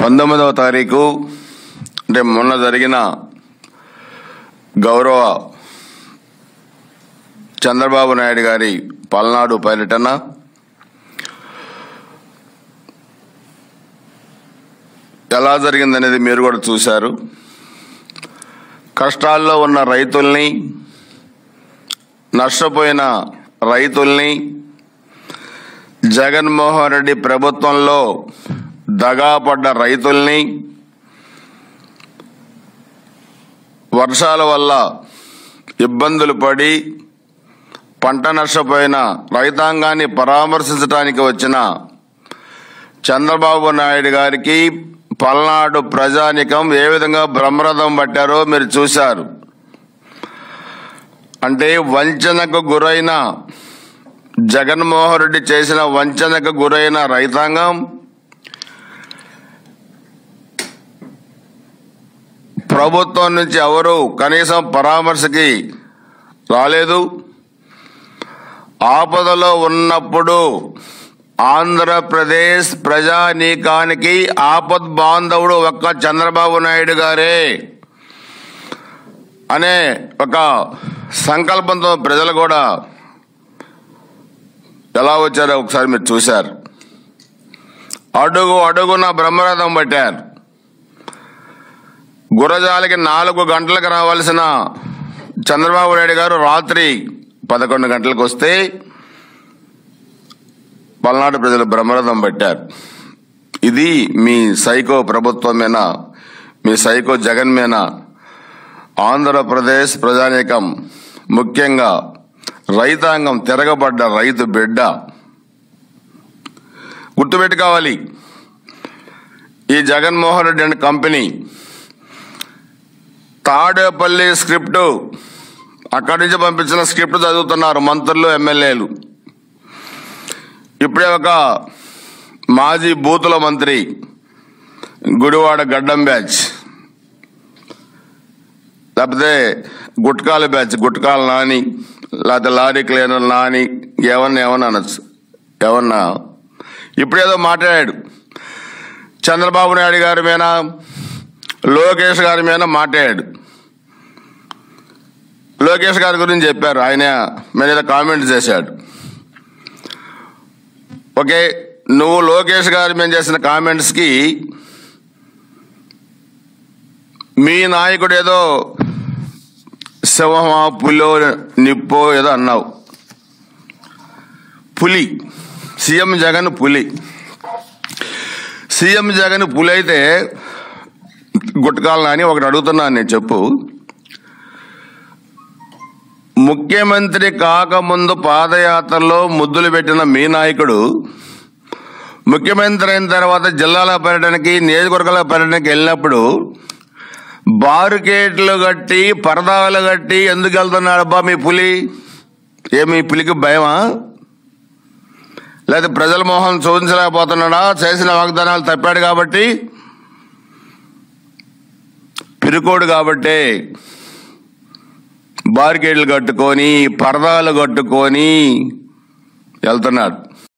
పంతొమ్మిదవ తారీఖు అంటే మొన్న జరిగిన గౌరవ చంద్రబాబు నాయుడు గారి పల్నాడు పర్యటన ఎలా జరిగిందనేది మీరు కూడా చూశారు కష్టాల్లో ఉన్న రైతుల్ని నష్టపోయిన రైతుల్ని జగన్మోహన్ రెడ్డి ప్రభుత్వంలో దగాపడ్డ రైతుల్ని వర్షాల వల్ల ఇబ్బందులు పడి పంట నష్టపోయిన రైతాంగాన్ని పరామర్శించడానికి వచ్చిన చంద్రబాబు నాయుడు గారికి పల్నాడు ప్రజానికం ఏ విధంగా బ్రహ్మరథం పట్టారో మీరు చూశారు అంటే వంచనకు గురైన జగన్మోహన్ రెడ్డి చేసిన వంచనకు గురైన రైతాంగం ప్రభుత్వం నుంచి ఎవరు కనీసం పరామర్శకి రాలేదు ఆపదలో ఉన్నప్పుడు ఆంధ్రప్రదేశ్ ప్రజానీకానికి ఆపద్ బాంధవుడు ఒక్క చంద్రబాబు నాయుడు గారే అనే ఒక సంకల్పంతో ప్రజలు కూడా ఎలా వచ్చారో ఒకసారి మీరు చూశారు అడుగు అడుగున బ్రహ్మరథం పట్టారు గురజాలకి నాలుగు గంటలకు రావాల్సిన చంద్రబాబు నాయుడు గారు రాత్రి పదకొండు గంటలకు వస్తే పల్నాడు ప్రజలు బ్రహ్మరథం పట్టారు ఇది మీ సైకో ప్రభుత్వమేనా మీ సైకో జగన్మేనా ఆంధ్రప్రదేశ్ ప్రజానీకం ముఖ్యంగా రైతాంగం తిరగబడ్డ రైతు బిడ్డ గుర్తుపెట్టుకోవాలి ఈ Jaganmohan Reddy and company Tadepalli script అక్కడి నుంచి పంపించిన స్క్రిప్ట్ చదువుతున్నారు మంత్రులు ఎమ్మెల్యేలు ఇప్పుడే ఒక మాజీ బూతుల మంత్రి గుడివాడ గడ్డం బ్యాచ్ లేకపోతే గుట్కాల బ్యాచ్ గుట్కాల నాని లేకపోతే లారీ క్లీనర్ నాని ఏమన్నా ఏమన్నా అనొచ్చు ఏమన్నా ఇప్పుడేదో మాట్లాడాడు చంద్రబాబు నాయుడు గారి మీద లోకేష్ గారి మీద మాట్లాడాడు లోకేష్ గారి గురించి చెప్పారు ఆయన మీద ఏదో కామెంట్ చేశాడు ఓకే నువ్వు లోకేష్ గారి మీద చేసిన కామెంట్స్ కి మీ నాయకుడు ఏదో శవమా పులో నిప్పో ఏదో అన్నావు పులి సీఎం జగన్ పులి సీఎం జగన్ పులి అయితే గుట్కాలని ఒకటి అడుగుతున్నాను నేను చెప్పు ముఖ్యమంత్రి కాకముందు పాదయాత్రలో ముద్దులు పెట్టిన మీ నాయకుడు ముఖ్యమంత్రి అయిన తర్వాత జిల్లాల పర్యటనకి నియోజకవర్గాల పర్యటనకి వెళ్ళినప్పుడు బారుకేట్లు కట్టి పరదాలు కట్టి ఎందుకు వెళ్తున్నాడు అబ్బా మీ పులి ఏమి పులికి భయమా లేదా ప్రజల మోహన్ చూపించలేకపోతున్నాడా చేసిన వాగ్దానాలు తప్పాడు కాబట్టి పిరుకోడు కాబట్టే బార్గేట్లు కట్టుకొని పరదాలు కట్టుకొని వెళ్తున్నాడు